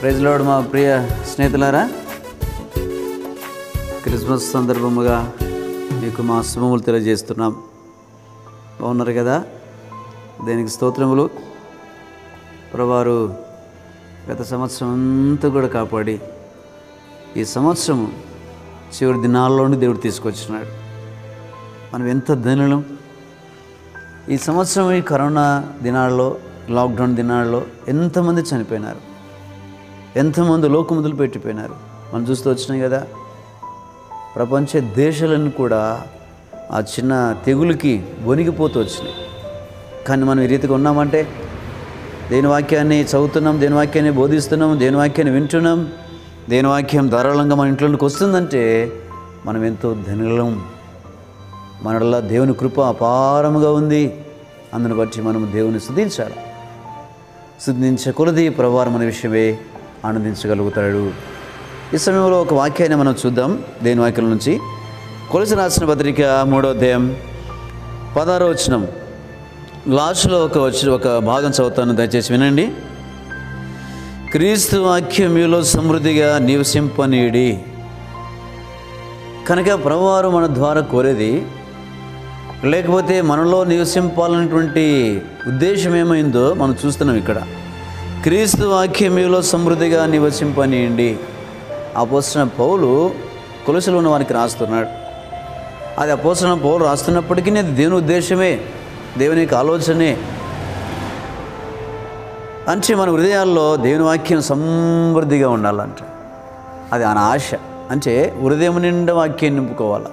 ప్రైజ్లోడు మా ప్రియ స్నేహితులారా క్రిస్మస్ సందర్భముగా మీకు మా శుభములు తెలియజేస్తున్నాం బాగున్నారు కదా దేనికి స్తోత్రములు ప్రభువారు గత సంవత్సరం అంతా కూడా కాపాడి ఈ సంవత్సరం చివరి దినాల్లోనే దేవుడు తీసుకొచ్చినాడు మనం ఎంత ధనులం ఈ సంవత్సరం ఈ కరోనా దినాల్లో లాక్డౌన్ దినాల్లో ఎంతమంది చనిపోయినారు ఎంతమంది లోకముదులు పెట్టిపోయినారు మనం చూస్తూ వచ్చినాయి కదా ప్రపంచ దేశాలన్నీ కూడా ఆ చిన్న తెగులుకి వణిగిపోతూ వచ్చినాయి కానీ మనం ఈ రీతిగా ఉన్నామంటే దేని వాక్యాన్ని చదువుతున్నాం దేని వాక్యాన్ని బోధిస్తున్నాం దేని వాక్యాన్ని వింటున్నాం దేని వాక్యం ధారాళంగా మన ఇంట్లోకి వస్తుందంటే మనం ఎంతో ధనులం మనలో దేవుని కృప అపారముగా ఉంది అందుని బట్టి మనం దేవుని స్థుతించాలి స్థుతించే కొలది ప్రవారం అనే విషయమే ఆనందించగలుగుతాడు ఈ సమయంలో ఒక వాక్యాన్ని మనం చూద్దాం దేని వాక్యం నుంచి కొలసి రాసిన పత్రిక మూడో అధ్యాయం పదహారో వచనం లాస్ట్లో ఒక వచ్చి ఒక భాగం చదువుతాను దయచేసి వినండి క్రీస్తు వాక్యం మీలో సమృద్ధిగా నివసింపనీడి కనుక ప్రభువారు మన ద్వారా కోరేది లేకపోతే మనలో నివసింపాలన్నటువంటి ఉద్దేశం ఏమైందో మనం చూస్తున్నాం ఇక్కడ క్రీస్తు వాక్యం మీలో సమృద్ధిగా నివసింపనీయండి అపోసిన పౌలు కొలుసులో ఉన్న వారికి రాస్తున్నాడు అది అపోసిన పౌలు రాస్తున్నప్పటికీ అది దేవుని ఉద్దేశమే దేవుని యొక్క ఆలోచనే అంటే మన హృదయాల్లో దేవుని వాక్యం సమృద్ధిగా ఉండాలంట అది ఆయన ఆశ అంటే హృదయం నిండా వాక్యం నింపుకోవాలి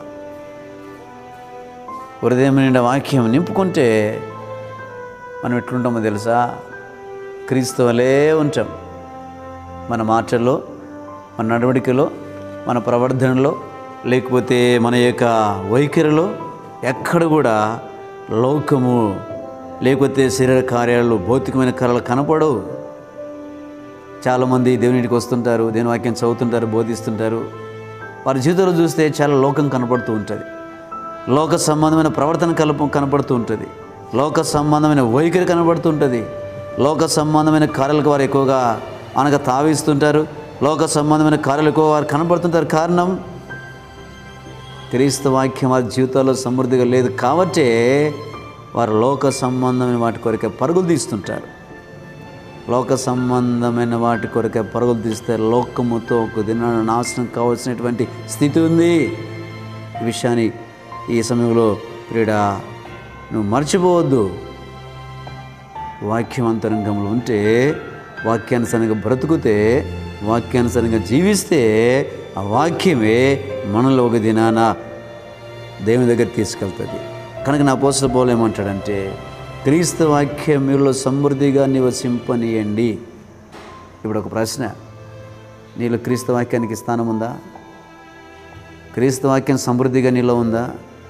హృదయం నిండా వాక్యం నింపుకుంటే మనం ఎట్లుంటామో తెలుసా క్రీస్తు వలే ఉంటాం మన మాటల్లో మన నడవడికలో మన ప్రవర్ధనలో లేకపోతే మన యొక్క వైఖరిలో ఎక్కడ కూడా లోకము లేకపోతే శరీర కార్యాలు భౌతికమైన కార్యాలు కనపడవు చాలామంది దేవునింటికి వస్తుంటారు దేవుని వాక్యం చదువుతుంటారు బోధిస్తుంటారు వారి జీవితంలో చూస్తే చాలా లోకం కనపడుతూ ఉంటుంది లోక సంబంధమైన ప్రవర్తన కలప కనపడుతూ ఉంటుంది లోక సంబంధమైన వైఖరి కనబడుతూ ఉంటుంది లోక సంబంధమైన కార్యాలకు వారు ఎక్కువగా అనగా తావిస్తుంటారు లోక సంబంధమైన కార్యాలు ఎక్కువ వారు కనబడుతుంటారు కారణం క్రీస్తు వాక్యం వారి జీవితాల్లో సమృద్ధిగా లేదు కాబట్టే వారు లోక సంబంధమైన వాటి కొరకే పరుగులు తీస్తుంటారు లోక సంబంధమైన వాటి కొరకే పరుగులు తీస్తే లోకముతో ఒక దిన నాశనం కావాల్సినటువంటి స్థితి ఉంది ఈ విషయాన్ని ఈ సమయంలో ప్రియుడా నువ్వు మర్చిపోవద్దు వాక్యవంతరంగంలో ఉంటే వాక్యానుసారంగా బ్రతుకుతే వాక్యానుసారంగా జీవిస్తే ఆ వాక్యమే మనలో ఒక దినాన దేవుని దగ్గర తీసుకెళ్తుంది కనుక నా పోస్టర్ పోలు ఏమంటాడంటే క్రీస్తు వాక్యం మీలో సమృద్ధిగా నివసింపనీయండి ఇప్పుడు ఒక ప్రశ్న నీలో క్రీస్తు వాక్యానికి స్థానం ఉందా క్రీస్తు వాక్యం సమృద్ధిగా నీలో ఉందా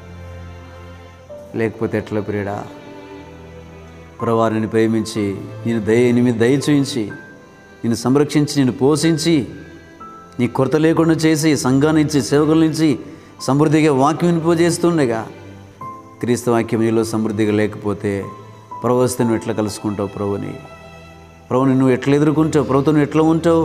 లేకపోతే ఎట్లా ప్రియుడా ప్రవారిని ప్రేమించి నేను దయ నీ మీద దయ చూయించి నిన్ను సంరక్షించి నిన్ను పోషించి నీ కొరత లేకుండా చేసి సంఘాన్ని ఇచ్చి సేవకుల నుంచి సమృద్ధిగా వాక్యం వినిపోజేస్తుండగా క్రీస్తు వాక్యం నీలో సమృద్ధిగా లేకపోతే ప్రవస్తే నువ్వు ఎట్లా కలుసుకుంటావు ప్రభుని ప్రభుని నువ్వు ఎట్లా ఎదుర్కొంటావు ప్రభుత్వం నువ్వు ఎట్లా ఉంటావు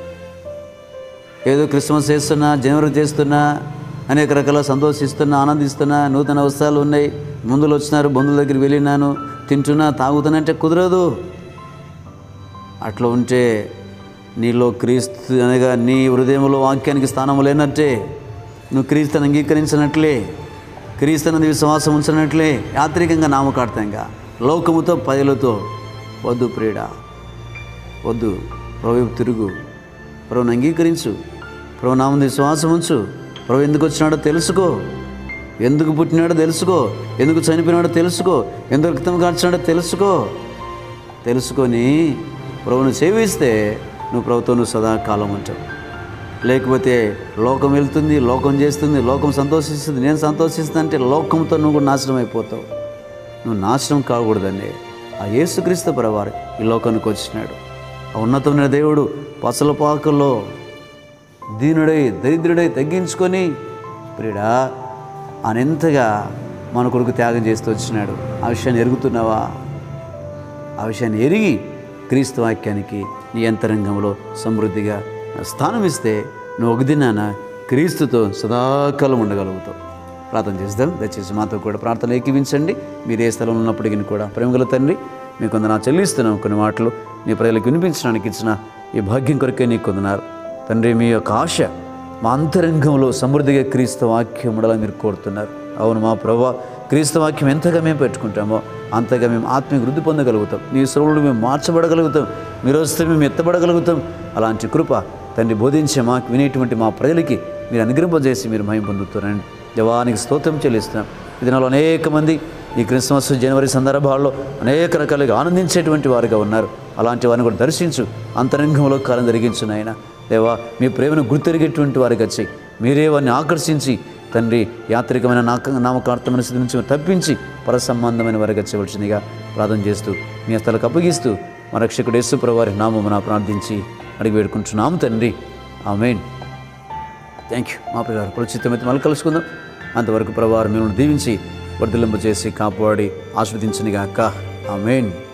ఏదో క్రిస్మస్ చేస్తున్నా జనవరి చేస్తున్నా అనేక రకాల సంతోషిస్తున్నా ఆనందిస్తున్నా నూతన వస్త్రాలు ఉన్నాయి ముందులు వచ్చినారు బంధువుల దగ్గరికి వెళ్ళినాను తింటున్నా తాగుతున్నంటే కుదరదు అట్లా ఉంటే నీలో క్రీస్తు అనగా నీ హృదయంలో వాక్యానికి స్థానం లేనట్టే నువ్వు క్రీస్తుని అంగీకరించినట్లే క్రీస్తునందు విశ్వాసం ఉంచినట్లే యాత్రికంగా నామకార్థంగా లోకముతో ప్రజలతో వద్దు ప్రియుడ వద్దు ప్రభు తిరుగు ప్రభుని అంగీకరించు ప్రభు నామం విశ్వాసం ఉంచు ప్రభు ఎందుకు వచ్చినాడో తెలుసుకో ఎందుకు పుట్టినాడో తెలుసుకో ఎందుకు చనిపోయినాడో తెలుసుకో ఎందుకు రక్తం కార్చినాడో తెలుసుకో తెలుసుకొని ప్రభుని సేవిస్తే నువ్వు ప్రభుత్వం నువ్వు సదాకాలం ఉంటావు లేకపోతే లోకం వెళ్తుంది లోకం చేస్తుంది లోకం సంతోషిస్తుంది నేను సంతోషిస్తుంది అంటే లోకంతో నువ్వు కూడా నాశనం అయిపోతావు నువ్వు నాశనం కాకూడదండి ఆ యేసుక్రీస్తు ప్రవారు ఈ లోకానికి వచ్చినాడు ఆ ఉన్నతమైన దేవుడు పసలపాకల్లో దీనుడై దరిద్రుడై తగ్గించుకొని ప్రియుడా ఆయన ఎంతగా మన కొరకు త్యాగం చేస్తూ వచ్చినాడు ఆ విషయాన్ని ఎరుగుతున్నావా ఆ విషయాన్ని ఎరిగి క్రీస్తు వాక్యానికి నీ అంతరంగంలో సమృద్ధిగా స్థానం ఇస్తే నువ్వు ఒక దినాన క్రీస్తుతో సదాకాలం ఉండగలుగుతావు ప్రార్థన చేద్దాం దయచేసి మాతో కూడా ప్రార్థన ఏకీవించండి మీరు ఏ స్థలంలో ఉన్నప్పటికీ కూడా ప్రేమగల తండ్రి మీ కొందరు చెల్లిస్తున్నాం కొన్ని మాటలు మీ ప్రజలకు వినిపించడానికి ఇచ్చిన ఈ భాగ్యం కొరకే నీకు కొందనారు తండ్రి మీ యొక్క ఆశ మా అంతరంగంలో సమృద్ధిగా క్రీస్తు వాక్యం ఉండాలని మీరు కోరుతున్నారు అవును మా ప్రభా క్రీస్తు వాక్యం ఎంతగా మేము పెట్టుకుంటామో అంతగా మేము ఆత్మీయ వృద్ధి పొందగలుగుతాం నీ స్వరుడు మేము మార్చబడగలుగుతాం మీరు వస్తే మేము ఎత్తబడగలుగుతాం అలాంటి కృప తండ్రి బోధించే మాకు వినేటువంటి మా ప్రజలకి మీరు అనుగ్రహింపజేసి మీరు మహిమ పొందుతున్నారండి దేవానికి స్తోత్రం చెల్లిస్తున్నాం ఇది నాలో అనేక మంది ఈ క్రిస్మస్ జనవరి సందర్భాల్లో అనేక రకాలుగా ఆనందించేటువంటి వారుగా ఉన్నారు అలాంటి వారిని కూడా దర్శించు అంతరంగంలో కాలం జరిగించు నాయన దేవా మీ ప్రేమను గుర్తెరిగేటువంటి వారికి వచ్చి మీరే వారిని ఆకర్షించి తండ్రి యాత్రికమైన నాక నామకార్థమైన స్థితి నుంచి తప్పించి పరసంబంధమైన వారికి వచ్చవలసిందిగా ప్రార్థన చేస్తూ మీ స్థలకు అప్పగిస్తూ మా రక్షకుడు యేసుప్రభు వారి నామమున ప్రార్థించి అడిగి వేడుకుంటున్నాము తండ్రి ఆమెన్ థ్యాంక్ యూ మా ప్రియారు ప్రచిత్తమైతే మళ్ళీ కలుసుకుందాం అంతవరకు ప్రభావం మిమ్మల్ని దీవించి వర్ధలింప చేసి కాపాడి ఆస్వాదించనిగాక ఆమెన్